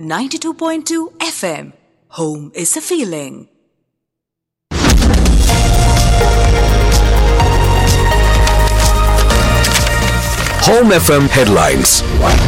92.2 FM. Home is a feeling. Home FM headlines.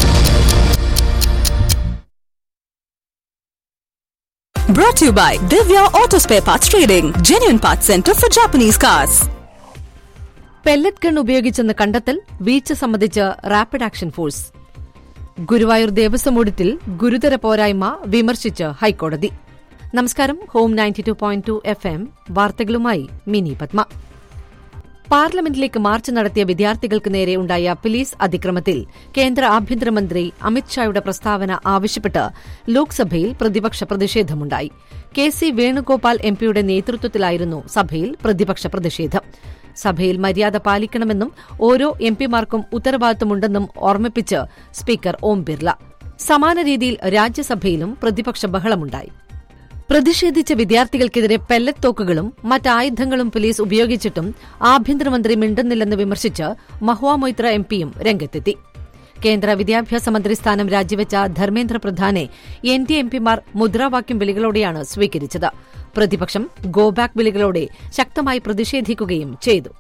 Brought to you by Divya Auto Spare Parts Trading, genuine parts center for Japanese cars. Pellet gun ഉപയോഗിച്ചെന്ന് കണ്ടെത്തൽ വീഴ്ച സംബന്ധിച്ച് rapid action force Guruvayur Devaswom ഓഡിറ്റിൽ ഗുരുതര പോരായ്മ വിമർശിച്ച് ഹൈക്കോടതി നമസ്കാരം home ninety two point two F M വാർത്തകളുമായി മിനി പത്മ പാർലമെന്റിലേക്ക് മാർച്ച് നടത്തിയ വിദ്യാർത്ഥികൾക്ക് നേരെ ഉണ്ടായ പോലീസ് അതിക്രമത്തിൽ കേന്ദ്ര ആഭ്യന്തരമന്ത്രി അമിത്ഷായുടെ പ്രസ്താവന ആവശ്യപ്പെട്ട് ലോക്സഭയിൽ പ്രതിപക്ഷ പ്രതിഷേധമുണ്ടായി കെ സി വേണുഗോപാൽ എംപിയുടെ നേതൃത്വത്തിലായിരുന്നു സഭയിൽ പ്രതിപക്ഷ പ്രതിഷേധം സഭയിൽ മര്യാദ പാലിക്കണമെന്നും ഓരോ എംപിമാർക്കും ഉത്തരവാദിത്തമുണ്ടെന്നും ഓർമ്മിപ്പിച്ച് സ്പീക്കർ ഓം ബിർല സമാന രീതിയിൽ രാജ്യസഭയിലും പ്രതിപക്ഷ ബഹളമുണ്ടായി പ്രതിഷേധിച്ച വിദ്യാർത്ഥികൾക്കെതിരെ പെല്ലറ്റ് തോക്കുകളും മറ്റായുധങ്ങളും പോലീസ് ഉപയോഗിച്ചിട്ടും ആഭ്യന്തരമന്ത്രി മിണ്ടുന്നില്ലെന്ന് വിമർശിച്ച് മഹ്വാ മൊയ്ത്ര എംപിയും രംഗത്തെത്തി കേന്ദ്ര വിദ്യാഭ്യാസ മന്ത്രി സ്ഥാനം രാജിവെച്ച ധർമ്മേന്ദ്ര പ്രധാനെ എൻ ഡി എംപിമാർ മുദ്രാവാക്യം വിളികളോടെയാണ് സ്വീകരിച്ചത് പ്രതിപക്ഷം ഗോ ബാക്ക് വിളികളോടെ ശക്തമായി പ്രതിഷേധിക്കുകയും ചെയ്തു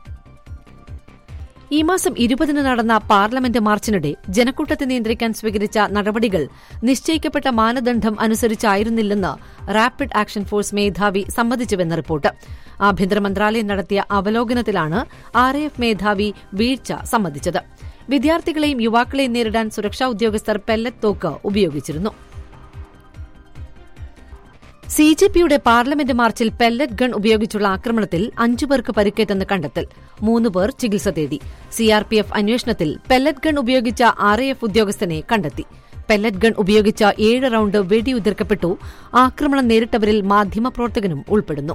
ഈ മാസം ഇരുപതിന് നടന്ന പാർലമെന്റ് മാർച്ചിനിടെ ജനക്കൂട്ടത്തെ നിയന്ത്രിക്കാൻ സ്വീകരിച്ച നടപടികൾ നിശ്ചയിക്കപ്പെട്ട മാനദണ്ഡം അനുസരിച്ചായിരുന്നില്ലെന്ന് റാപ്പിഡ് ആക്ഷൻ ഫോഴ്സ് മേധാവി സമ്മതിച്ചുവെന്ന റിപ്പോർട്ട് ആഭ്യന്തര മന്ത്രാലയം നടത്തിയ അവലോകനത്തിലാണ് ആർ എഫ് മേധാവി വീഴ്ച സമ്മതിച്ചത് വിദ്യാർത്ഥികളെയും യുവാക്കളെയും നേരിടാൻ സുരക്ഷാ ഉദ്യോഗസ്ഥർ പെല്ലറ്റ് തോക്ക് ഉപയോഗിച്ചിരുന്നു സി ജെ പിയുടെ പാർലമെന്റ് മാർച്ചിൽ പെല്ലറ്റ് ഗൺ ഉപയോഗിച്ചുള്ള ആക്രമണത്തിൽ അഞ്ചു പേർക്ക് പരിക്കേറ്റെന്ന് കണ്ടെത്തൽ മൂന്ന് പേർ ചികിത്സ തേടി സിആർപിഎഫ് അന്വേഷണത്തിൽ പെല്ലറ്റ് ഗൺ ഉപയോഗിച്ച ആർ എഫ് ഉദ്യോഗസ്ഥനെ കണ്ടെത്തി പെല്ലറ്റ് ഗൺ ഉപയോഗിച്ച ഏഴ് റൌണ്ട് വെടിയുതിർക്കപ്പെട്ടു ആക്രമണം നേരിട്ടവരിൽ മാധ്യമപ്രവർത്തകനും ഉൾപ്പെടുന്നു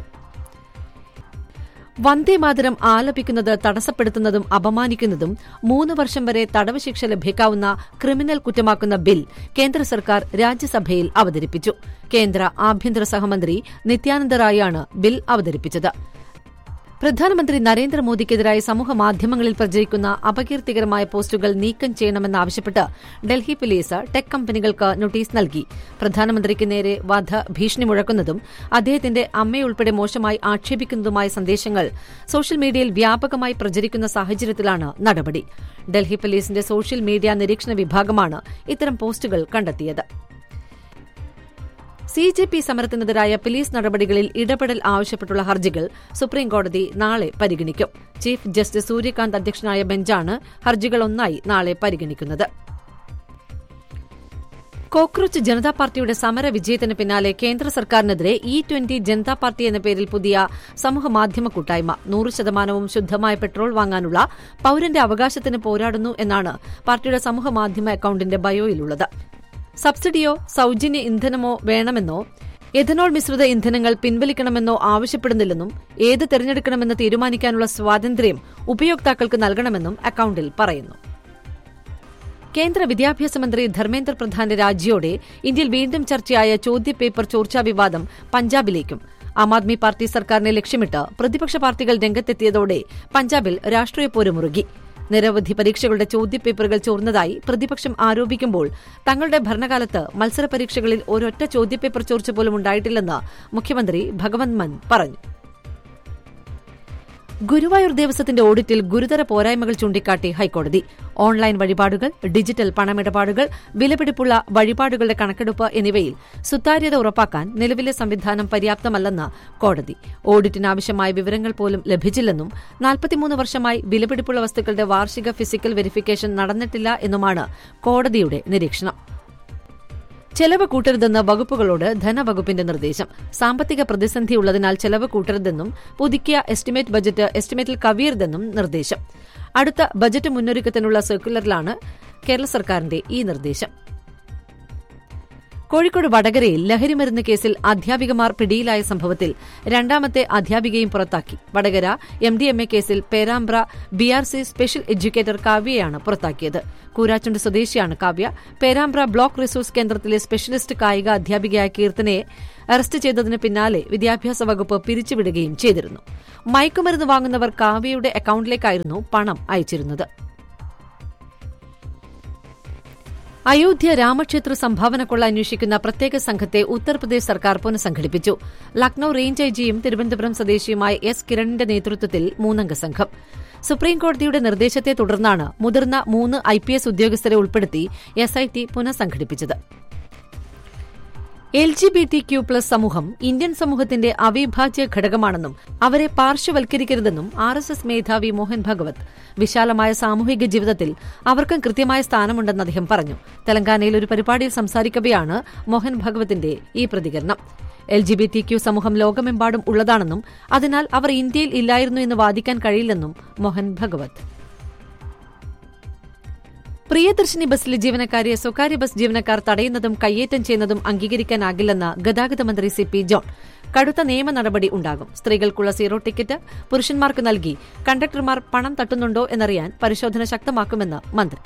വന്ദേമാതരം ആലപിക്കുന്നത് തടസ്സപ്പെടുത്തുന്നതും അപമാനിക്കുന്നതും മൂന്ന് വർഷം വരെ തടവ് ശിക്ഷ ലഭിക്കാവുന്ന ക്രിമിനൽ കുറ്റമാക്കുന്ന ബിൽ കേന്ദ്ര സർക്കാർ രാജ്യസഭയിൽ അവതരിപ്പിച്ചു കേന്ദ്ര ആഭ്യന്തര സഹമന്ത്രി നിത്യാനന്ദ റായാണ് ബിൽ അവതരിപ്പിച്ചത് പ്രധാനമന്ത്രി നരേന്ദ്രമോദിക്കെതിരായി സമൂഹമാധ്യമങ്ങളിൽ പ്രചരിക്കുന്ന അപകീർത്തികരമായ പോസ്റ്റുകൾ നീക്കം ചെയ്യണമെന്നാവശ്യപ്പെട്ട് ഡൽഹി പോലീസ് ടെക് കമ്പനികൾക്ക് നോട്ടീസ് നൽകി പ്രധാനമന്ത്രിക്ക് നേരെ വധ ഭീഷണി മുഴക്കുന്നതും അദ്ദേഹത്തിന്റെ അമ്മയുൾപ്പെടെ മോശമായി ആക്ഷേപിക്കുന്നതുമായ സന്ദേശങ്ങൾ സോഷ്യൽ മീഡിയയിൽ വ്യാപകമായി പ്രചരിക്കുന്ന സാഹചര്യത്തിലാണ് നടപടി ഡൽഹി പോലീസിന്റെ സോഷ്യൽ മീഡിയ നിരീക്ഷണ വിഭാഗമാണ് ഇത്തരം പോസ്റ്റുകൾ കണ്ടെത്തിയത് സി ജെ പി സമരത്തിനെതിരായ പോലീസ് നടപടികളിൽ ഇടപെടൽ ആവശ്യപ്പെട്ടുള്ള ഹർജികൾ സുപ്രീംകോടതി നാളെ പരിഗണിക്കും ചീഫ് ജസ്റ്റിസ് സൂര്യകാന്ത് അധ്യക്ഷനായ ബെഞ്ചാണ് ഹർജികൾ ഒന്നായി നാളെ പരിഗണിക്കുന്നത് കോക്രോച്ച് ജനതാ പാർട്ടിയുടെ സമര വിജയത്തിന് പിന്നാലെ കേന്ദ്ര സർക്കാരിനെതിരെ ഇ ട്വന്റി ജനതാ പാർട്ടി എന്ന പേരിൽ പുതിയ സമൂഹമാധ്യമ കൂട്ടായ്മ നൂറ് ശതമാനവും ശുദ്ധമായ പെട്രോൾ വാങ്ങാനുള്ള പൌരന്റെ അവകാശത്തിന് പോരാടുന്നു എന്നാണ് പാർട്ടിയുടെ സമൂഹമാധ്യമ അക്കൌണ്ടിന്റെ ബയോയിലുള്ളത് സബ്സിഡിയോ സൌജന്യ ഇന്ധനമോ വേണമെന്നോ എഥനോൾ മിശ്രിത ഇന്ധനങ്ങൾ പിൻവലിക്കണമെന്നോ ആവശ്യപ്പെടുന്നില്ലെന്നും ഏത് തെരഞ്ഞെടുക്കണമെന്ന് തീരുമാനിക്കാനുള്ള സ്വാതന്ത്ര്യം ഉപയോക്താക്കൾക്ക് നൽകണമെന്നും അക്കൌണ്ടിൽ പറയുന്നു കേന്ദ്ര വിദ്യാഭ്യാസ മന്ത്രി ധർമ്മേന്ദ്ര പ്രധാന്റെ രാജിയോടെ ഇന്ത്യയിൽ വീണ്ടും ചർച്ചയായ ചോദ്യപേപ്പർ ചോർച്ചാ വിവാദം പഞ്ചാബിലേക്കും ആം ആദ്മി പാർട്ടി സർക്കാരിനെ ലക്ഷ്യമിട്ട് പ്രതിപക്ഷ പാർട്ടികൾ രംഗത്തെത്തിയതോടെ പഞ്ചാബിൽ രാഷ്ട്രീയ പോരുമുറുകി നിരവധി പരീക്ഷകളുടെ ചോദ്യപേപ്പറുകൾ ചോർന്നതായി പ്രതിപക്ഷം ആരോപിക്കുമ്പോൾ തങ്ങളുടെ ഭരണകാലത്ത് മത്സര പരീക്ഷകളിൽ ഒരൊറ്റ ചോദ്യപേപ്പർ ചോർച്ച പോലും ഉണ്ടായിട്ടില്ലെന്ന് മുഖ്യമന്ത്രി ഭഗവന്ത് മൻ പറഞ്ഞു ഗുരുവായൂർ ദേവസ്വത്തിന്റെ ഓഡിറ്റിൽ ഗുരുതര പോരായ്മകൾ ചൂണ്ടിക്കാട്ടി ഹൈക്കോടതി ഓൺലൈൻ വഴിപാടുകൾ ഡിജിറ്റൽ പണമിടപാടുകൾ വിലപിടിപ്പുള്ള വഴിപാടുകളുടെ കണക്കെടുപ്പ് എന്നിവയിൽ സുതാര്യത ഉറപ്പാക്കാൻ നിലവിലെ സംവിധാനം പര്യാപ്തമല്ലെന്ന് കോടതി ഓഡിറ്റിനാവശ്യമായ വിവരങ്ങൾ പോലും ലഭിച്ചില്ലെന്നും നാൽപ്പത്തിമൂന്ന് വർഷമായി വിലപിടിപ്പുള്ള വസ്തുക്കളുടെ വാർഷിക ഫിസിക്കൽ വെരിഫിക്കേഷൻ നടന്നിട്ടില്ല എന്നുമാണ് കോടതിയുടെ നിരീക്ഷണം ചെലവ് കൂട്ടരുതെന്ന് വകുപ്പുകളോട് ധനവകുപ്പിന്റെ നിർദ്ദേശം സാമ്പത്തിക പ്രതിസന്ധി ഉള്ളതിനാൽ ചെലവ് കൂട്ടരുതെന്നും പുതുക്കിയ എസ്റ്റിമേറ്റ് ബജറ്റ് എസ്റ്റിമേറ്റിൽ കവിയരുതെന്നും നിർദ്ദേശം അടുത്ത ബജറ്റ് മുന്നൊരുക്കത്തിനുള്ള സർക്കുലറിലാണ് കേരള സർക്കാരിന്റെ ഈ നിർദ്ദേശം കോഴിക്കോട് വടകരയിൽ ലഹരിമരുന്ന് കേസിൽ അധ്യാപികമാർ പിടിയിലായ സംഭവത്തിൽ രണ്ടാമത്തെ അധ്യാപികയും പുറത്താക്കി Vadakara M D M A കേസിൽ Perambra B R C special educator കാവ്യയാണ് പുറത്താക്കിയത് കൂരാച്ചുണ്ട് സ്വദേശിയാണ് കാവ്യ പേരാമ്പ്ര ബ്ലോക്ക് റിസോഴ്സ് കേന്ദ്രത്തിലെ സ്പെഷ്യലിസ്റ്റ് കായിക അധ്യാപികയായ കീർത്തനയെ അറസ്റ്റ് ചെയ്തതിന് പിന്നാലെ വിദ്യാഭ്യാസ വകുപ്പ് പിരിച്ചുവിടുകയും ചെയ്തിരുന്നു മയക്കുമരുന്ന് വാങ്ങുന്നവർ കാവ്യയുടെ അക്കൌണ്ടിലേക്കായിരുന്നു പണം അയച്ചിരുന്നത് അയോധ്യ രാമക്ഷേത്ര സംഭാവന കൊള്ള അന്വേഷിക്കുന്ന പ്രത്യേക സംഘത്തെ ഉത്തർപ്രദേശ് സർക്കാർ പുനഃസംഘടിപ്പിച്ചു ലക്നൌ റേഞ്ച് ഐജിയും തിരുവനന്തപുരം സ്വദേശിയുമായ എസ് കിരണിന്റെ നേതൃത്വത്തിൽ മൂന്നംഗ സംഘം സുപ്രീംകോടതിയുടെ നിർദ്ദേശത്തെ തുടർന്നാണ് മുതിർന്ന മൂന്ന് ഐ പി എസ് ഉദ്യോഗസ്ഥരെ ഉൾപ്പെടുത്തി എസ്ഐടി പുനഃസംഘടിപ്പിച്ചത് L G B T Q plus സമൂഹം ഇന്ത്യൻ സമൂഹത്തിന്റെ അവിഭാജ്യ ഘടകമാണെന്നും അവരെ പാർശ്വവൽക്കരിക്കരുതെന്നും ആർ എസ് എസ് മേധാവി മോഹൻ ഭഗവത് വിശാലമായ സാമൂഹിക ജീവിതത്തിൽ അവർക്കും കൃത്യമായ സ്ഥാനമുണ്ടെന്ന് അദ്ദേഹം പറഞ്ഞു തെലങ്കാനയിൽ ഒരു പരിപാടിയിൽ സംസാരിക്കവെയാണ് മോഹൻ ഭഗവത്തിന്റെ ഈ പ്രതികരണം L G B T Q സമൂഹം ലോകമെമ്പാടും ഉള്ളതാണെന്നും അതിനാൽ അവർ ഇന്ത്യയിൽ ഇല്ലായിരുന്നു എന്ന് വാദിക്കാൻ കഴിയില്ലെന്നും മോഹൻ ഭഗവത് പ്രിയദർശിനി ബസ്സിലെ ജീവനക്കാരെ സ്വകാര്യ ബസ് ജീവനക്കാർ തടയുന്നതും കയ്യേറ്റം ചെയ്യുന്നതും അംഗീകരിക്കാനാകില്ലെന്ന് ഗതാഗത മന്ത്രി സി പി ജോൺ കടുത്ത നിയമ നടപടി ഉണ്ടാകും സ്ത്രീകൾക്കുള്ള സീറോ ടിക്കറ്റ് പുരുഷന്മാർക്ക് നൽകി കണ്ടക്ടർമാർ പണം തട്ടുന്നുണ്ടോ എന്നറിയാൻ പരിശോധന ശക്തമാക്കുമെന്ന് മന്ത്രി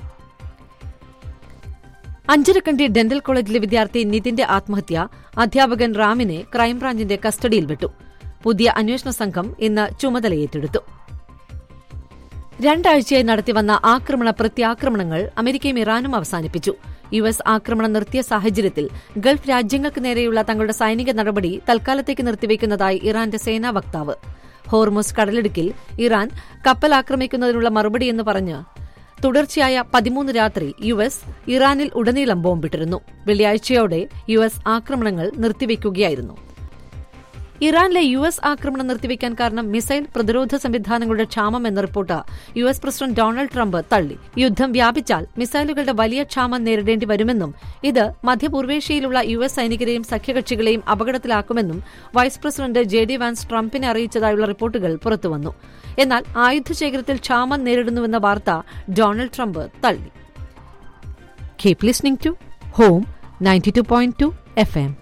അഞ്ചരക്കണ്ടി ഡെന്റൽ കോളേജിലെ വിദ്യാർത്ഥി നിതിന്റെ ആത്മഹത്യ അധ്യാപകൻ റാമിനെ ക്രൈംബ്രാഞ്ചിന്റെ കസ്റ്റഡിയിൽ വിട്ടു പുതിയ അന്വേഷണ സംഘം ഇന്ന് ചുമതലയേറ്റെടുത്തു രണ്ടാഴ്ചയായി നടത്തിവന്ന ആക്രമണ പ്രത്യാക്രമണങ്ങൾ അമേരിക്കയും ഇറാനും അവസാനിപ്പിച്ചു യു എസ് ആക്രമണം നിർത്തിയ സാഹചര്യത്തിൽ ഗൾഫ് രാജ്യങ്ങൾക്ക് നേരെയുള്ള തങ്ങളുടെ സൈനിക നടപടി തൽക്കാലത്തേക്ക് നിർത്തിവെക്കുന്നതായി ഇറാന്റെ സേനാ വക്താവ് ഹോർമുസ് കടലിടുക്കിൽ ഇറാൻ കപ്പൽ ആക്രമിക്കുന്നതിനുള്ള മറുപടിയെന്ന് പറഞ്ഞ് തുടർച്ചയായ പതിമൂന്ന് രാത്രി യു എസ് ഇറാനിൽ ഉടനീളം ബോംബിട്ടിരുന്നു വെള്ളിയാഴ്ചയോടെ യു എസ് ആക്രമണങ്ങൾ നിർത്തിവെക്കുകയായിരുന്നു ഇറാനിലെ യു എസ് ആക്രമണം നിർത്തിവെക്കാൻ കാരണം മിസൈൽ പ്രതിരോധ സംവിധാനങ്ങളുടെ ക്ഷാമം എന്ന report U S president Donald Trump തള്ളി യുദ്ധം വ്യാപിച്ചാൽ മിസൈലുകളുടെ വലിയ ക്ഷാമം നേരിടേണ്ടി വരുമെന്നും ഇത് മധ്യപൂർവേഷ്യയിലുള്ള യു എസ് സൈനികരെയും സഖ്യകക്ഷികളെയും അപകടത്തിലാക്കുമെന്നും vice president J D Vance ട്രംപിനെ അറിയിച്ചതായുള്ള റിപ്പോർട്ടുകൾ പുറത്തുവന്നു എന്നാൽ ആയുധശേഖരത്തിൽ ക്ഷാമം നേരിടുന്നുവെന്ന വാർത്ത ഡൊണാൾഡ് ട്രംപ് തള്ളി keep listening to home ninety two point two F M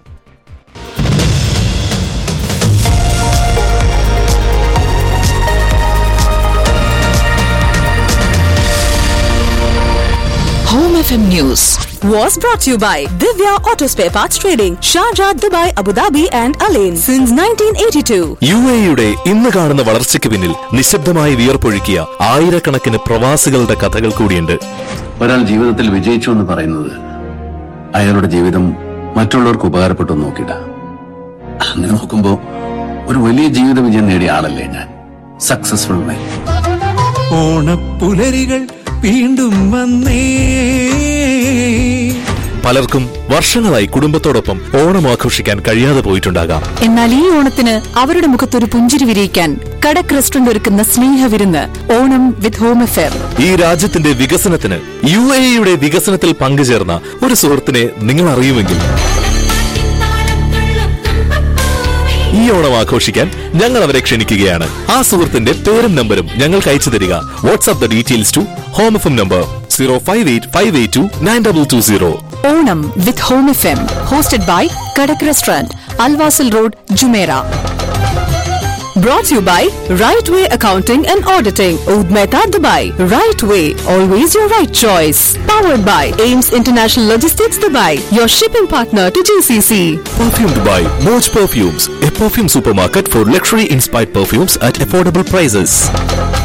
Home FM News was brought to you by Divya Auto Spare Parts Trading, Sharjah, Dubai, Abu Dhabi, and Alain since 1982. U എയുടെ ഇന്ന് കാണുന്ന വളർച്ചയ്ക്ക് പിന്നിൽ നിശബ്ദമായി വിയർപ്പൊഴുക്കിയ ആയിരക്കണക്കിന് പ്രവാസികളുടെ കഥകൾ കൂടിയുണ്ട് ഒരാൾ ജീവിതത്തിൽ വിജയിച്ചു എന്ന് പറയുന്നത് അയാളുടെ ജീവിതം മറ്റുള്ളവർക്ക് ഉപകാരപ്പെട്ടു എന്ന് നോക്കിയിട്ട അങ്ങനെ നോക്കുമ്പോ ഒരു വലിയ ജീവിത വിജയം നേടിയ ആളല്ലേ ഞാൻ സക്സസ്ഫുൾ മാൻ ഓണപ്പുലരികൾ വീണ്ടും വന്നേ പലർക്കും വർഷങ്ങളായി കുടുംബത്തോടൊപ്പം ഓണം ആഘോഷിക്കാൻ കഴിയാതെ പോയിട്ടുണ്ടാകാം എന്നാൽ ഈ ഓണത്തിന് അവരുടെ മുഖത്തൊരു പുഞ്ചിരി വിരിയിക്കാൻ കടക് റെസ്റ്റോറന്റ് ഒരുക്കുന്ന സ്നേഹവിരുന്ന് ഓണം വിത്ത് ഹോം അഫെയർ ഈ രാജ്യത്തിന്റെ വികസനത്തിന് യു എയുടെ വികസനത്തിൽ പങ്കുചേർന്ന ഒരു സുഹൃത്തിനെ നിങ്ങൾ അറിയുമെങ്കിൽ ഈ ഓണം ആഘോഷിക്കാൻ ഞങ്ങൾ അവരെ ക്ഷണിക്കുകയാണ് ആ സുഹൃത്തിന്റെ പേരും നമ്പരും ഞങ്ങൾക്ക് അയച്ചു തരിക WhatsApp the details to home F M number zero five eight five eight two nine double two zero Onam with home F M hosted by Kadak restaurant Al Wasl road Jumeirah Brought to you by Right Way Accounting and Auditing, Oud Mehta, Dubai. Right Way, always your right choice. Powered by Ames International Logistics, Dubai, your shipping partner to GCC. Perfumed by Moj Perfumes, a perfume supermarket for luxury inspired perfumes at affordable prices.